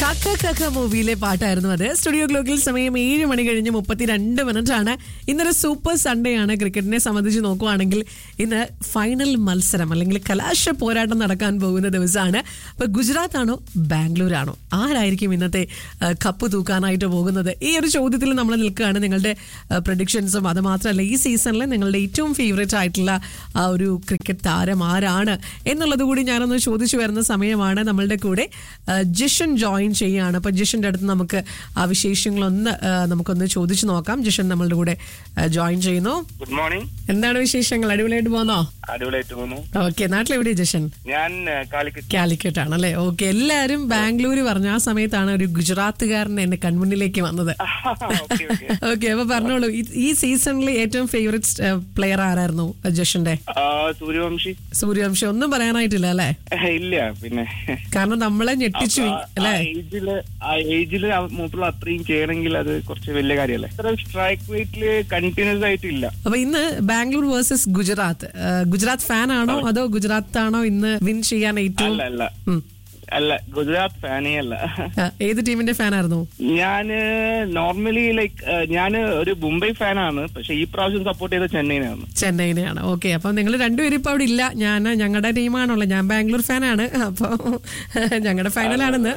കക്ക കക്ക മൂവിയിലെ പാട്ടായിരുന്നു അത് സ്റ്റുഡിയോ ഗ്ലോക്കിൽ സമയം ഏഴ് മണി കഴിഞ്ഞ് മുപ്പത്തിരണ്ട് മിനിറ്റ് ആണ് ഇന്നൊരു സൂപ്പർ സൺഡേ ആണ് ക്രിക്കറ്റിനെ സംബന്ധിച്ച് നോക്കുവാണെങ്കിൽ ഇന്ന് ഫൈനൽ മത്സരം അല്ലെങ്കിൽ കലാശ പോരാട്ടം നടക്കാൻ പോകുന്ന ദിവസമാണ് അപ്പൊ ഗുജറാത്ത് ആണോ ബാംഗ്ലൂർ ആണോ ആരായിരിക്കും ഇന്നത്തെ ആ, കപ്പ് തൂക്കാനായിട്ട് പോകുന്നത് ഈ ഒരു ചോദ്യത്തിൽ നമ്മൾ നിൽക്കുകയാണ് നിങ്ങളുടെ പ്രഡിക്ഷൻസും അത് മാത്രമല്ല ഈ സീസണിൽ നിങ്ങളുടെ ഏറ്റവും ഫേവറേറ്റ് ആയിട്ടുള്ള ആ ഒരു ക്രിക്കറ്റ് താരം ആരാണ് എന്നുള്ളത് കൂടി ഞാനൊന്ന് ചോദിച്ചു വരുന്ന സമയമാണ് നമ്മളുടെ കൂടെ ആ, ജിഷൻ ജോയിൻ ചെയ്യുകയാണ് അപ്പൊ ജിഷന്റെ അടുത്ത് നമുക്ക് ആ വിശേഷങ്ങളൊന്ന് ആ, നമുക്കൊന്ന് ചോദിച്ചു നോക്കാം ജിഷൻ നമ്മളുടെ കൂടെ ജോയിൻ ചെയ്യുന്നു ഗുഡ് മോർണിംഗ് എന്താണ് വിശേഷങ്ങൾ അടിപൊളിയായിട്ട് പോകുന്നോ അടിപൊളിയായിട്ട് പോകുന്നു ഓക്കെ നാട്ടിലെവിടെ ജിഷൻ ഞാൻ ആ, കാലിക്കറ്റ് കാലിക്കറ്റ് ആണല്ലേ ഓക്കെ എല്ലാരും ബാംഗ്ലൂർ പറഞ്ഞ ആ സമയത്താണ് ഒരു ഗുജറാത്തുകാരൻ എന്റെ കൺമുന്നിലേക്ക് വന്നത് ഓക്കെ ഓക്കെ ഓക്കെ അപ്പൊ പറഞ്ഞോളൂ ഈ- ഈ സീസണിൽ ഏറ്റവും ഫേവറേറ്റ് പ്ലെയർ ആരായിരുന്നു ജഷന്റെ സൂര്യവംശി സൂര്യവംശി ഒന്നും പറയാനായിട്ടില്ല അല്ലേ ഏഹ്, ഇല്ല പിന്നെ കാരണം നമ്മളെ ഞെട്ടിച്ചു അല്ലേ ഏജില് ആ ഏജില് മൂപ്പുള്ള അത്രയും ചെയ്യണമെങ്കിൽ അത് കുറച്ച് വലിയ കാര്യമല്ലേ അത്ര സ്ട്രൈക്ക് റേറ്റില് കണ്ടിന്യൂസ് ആയിട്ടില്ല അപ്പൊ ഇന്ന് ബാംഗ്ലൂർ വേഴ്സസ് ഗുജറാത്ത് ആ, ഗുജറാത്ത് ഫാൻ ആണോ അതോ ഗുജറാത്ത് ആണോ ഇന്ന് വിൻ ചെയ്യാൻ ഏറ്റവും അല്ല അല്ല ഉം. അല്ല ഗുജറാത്ത് ഫാനേ അല്ല ആ, ഏത് ടീമിന്റെ ഫാൻ ആയിരുന്നു ഞാന് നോർമലി ലൈക്ക് ഞാന് ഒരു മുംബൈ ഫാനാണ് പക്ഷെ ഈ പ്രാവശ്യം സപ്പോർട്ട് ചെയ്ത ചെന്നൈനാണ് ചെന്നൈനെയാണ് ഓക്കെ അപ്പൊ നിങ്ങൾ രണ്ടുപേരും ഇപ്പൊ അവിടെ ഇല്ല ഞാൻ ഞങ്ങളുടെ ടീമാണുള്ളത് ഞാൻ ബാംഗ്ലൂർ ഫാനാണ് അപ്പൊ ഞങ്ങളുടെ ഫൈനലാണെന്ന്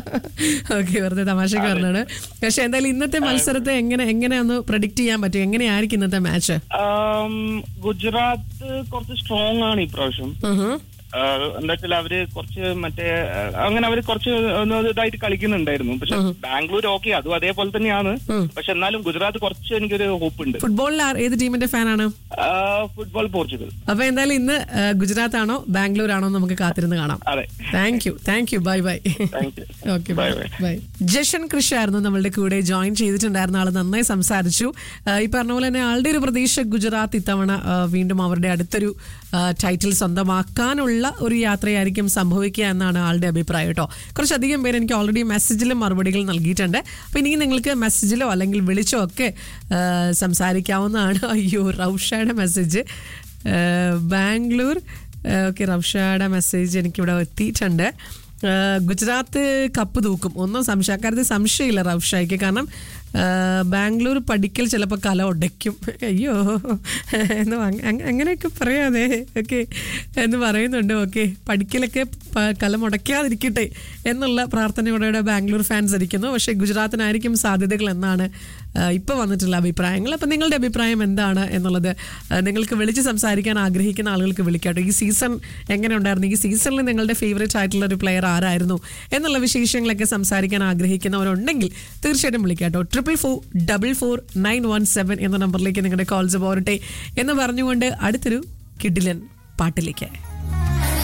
ഓക്കെ വെറുതെ തമാശക്ക് പറഞ്ഞാണ് പക്ഷെ എന്തായാലും ഇന്നത്തെ മത്സരത്തെ എങ്ങനെ എങ്ങനെ ഒന്ന് പ്രഡിക്ട് ചെയ്യാൻ പറ്റും എങ്ങനെയായിരിക്കും ഇന്നത്തെ മാച്ച് ആം, ഗുജറാത്ത് കുറച്ച് സ്ട്രോങ് ആണ് ഇപ്രാവശ്യം ആഹ് എന്താ വെച്ചാൽ അവര് കുറച്ച് മറ്റേ ആഹ് അങ്ങനെ അവര് കുറച്ച് ഒന്ന് ഇതായിട്ട് കളിക്കുന്നുണ്ടായിരുന്നു പക്ഷെ ബാംഗ്ലൂർ ഓക്കെ അതും അതേപോലെ തന്നെയാണ് പക്ഷെ എന്നാലും ഗുജറാത്ത് കുറച്ച് എനിക്കൊരു ഹോപ്പ് ഉണ്ട് ഫുട്ബോളിൽ ആ- ഏത് ടീമിന്റെ ഫാനാണ് ആഹ് ഫുട്ബോൾ പോർച്ചുഗൽ അപ്പൊ എന്തായാലും ഇന്ന് ആ, ഗുജറാത്ത് ആണോ ബാംഗ്ലൂർ ആണോ എന്ന് നമുക്ക് കാത്തിരുന്ന് കാണാം അതെ thank you thank you bye bye thank you okay bye bye bye bye Jashan കൃഷി ആയിരുന്നു നമ്മളുടെ കൂടെ ജോയിൻ ചെയ്തിട്ടുണ്ടായിരുന്ന ആള് നന്നായി സംസാരിച്ചു ആ, ഈ പറഞ്ഞ പോലെ തന്നെ ആളുടെ ഒരു പ്രതീക്ഷ ഗുജറാത്ത് ഇത്തവണ ആ, വീണ്ടും അവരുടെ അടുത്തൊരു ടൈറ്റിൽ സ്വന്തമാക്കാനുള്ള ഒരു യാത്രയായിരിക്കും സംഭവിക്കുക എന്നാണ് ആളുടെ അഭിപ്രായം കേട്ടോ കുറച്ചധികം പേര് എനിക്ക് ഓൾറെഡി മെസ്സേജിലും മറുപടികൾ നൽകിയിട്ടുണ്ട് അപ്പൊ ഇനി നിങ്ങൾക്ക് മെസ്സേജിലോ അല്ലെങ്കിൽ വിളിച്ചോ ഒക്കെ ആ, സംസാരിക്കാവുന്നതാണ് അയ്യോ റൗഷയുടെ മെസ്സേജ് ബാംഗ്ലൂർ ഓക്കെ റൗഷയുടെ മെസ്സേജ് എനിക്കിവിടെ എത്തിയിട്ടുണ്ട് ആ, ഗുജറാത്ത് കപ്പ് തൂക്കും ഒന്നും സംശയം അക്കാര്യത്തിൽ സംശയമില്ല റൗഷായിക്ക് കാരണം ആ, ബാംഗ്ലൂർ പഠിക്കൽ ചിലപ്പോൾ കല ഉടയ്ക്കും അയ്യോ എന്ന് അങ്ങ- അങ്ങ- അങ്ങനെയൊക്കെ പറയാതെ ഓക്കെ എന്ന് പറയുന്നുണ്ട് ഓക്കെ പഠിക്കലൊക്കെ പ- കല മുടക്കാതിരിക്കട്ടെ എന്നുള്ള പ്രാർത്ഥനയോടെ ബാംഗ്ലൂർ ഫാൻസ് ഇരിക്കുന്നു പക്ഷേ ഗുജറാത്തിനായിരിക്കും സാധ്യതകൾ എന്നാണ് ആ, ഇപ്പോൾ വന്നിട്ടുള്ള അഭിപ്രായങ്ങൾ അപ്പം നിങ്ങളുടെ അഭിപ്രായം എന്താണ് എന്നുള്ളത് ആ, നിങ്ങൾക്ക് വിളിച്ച് സംസാരിക്കാൻ ആഗ്രഹിക്കുന്ന ആളുകൾക്ക് വിളിക്കാട്ടോ ഈ സീസൺ എങ്ങനെ ഉണ്ടായിരുന്നു ഈ സീസണിൽ നിങ്ങളുടെ ഫേവറേറ്റ് ആയിട്ടുള്ള ഒരു പ്ലെയർ ആരായിരുന്നു എന്നുള്ള വിശേഷങ്ങളൊക്കെ സംസാരിക്കാൻ ആഗ്രഹിക്കുന്നവരുണ്ടെങ്കിൽ തീർച്ചയായിട്ടും വിളിക്കാട്ടോ triple four double four nine one seven എന്ന നമ്പറിലേക്ക് നിങ്ങളുടെ കോൾസ് പോരട്ടെ എന്ന് പറഞ്ഞുകൊണ്ട് അടുത്തൊരു കിഡിലൻ പാട്ടിലേക്ക്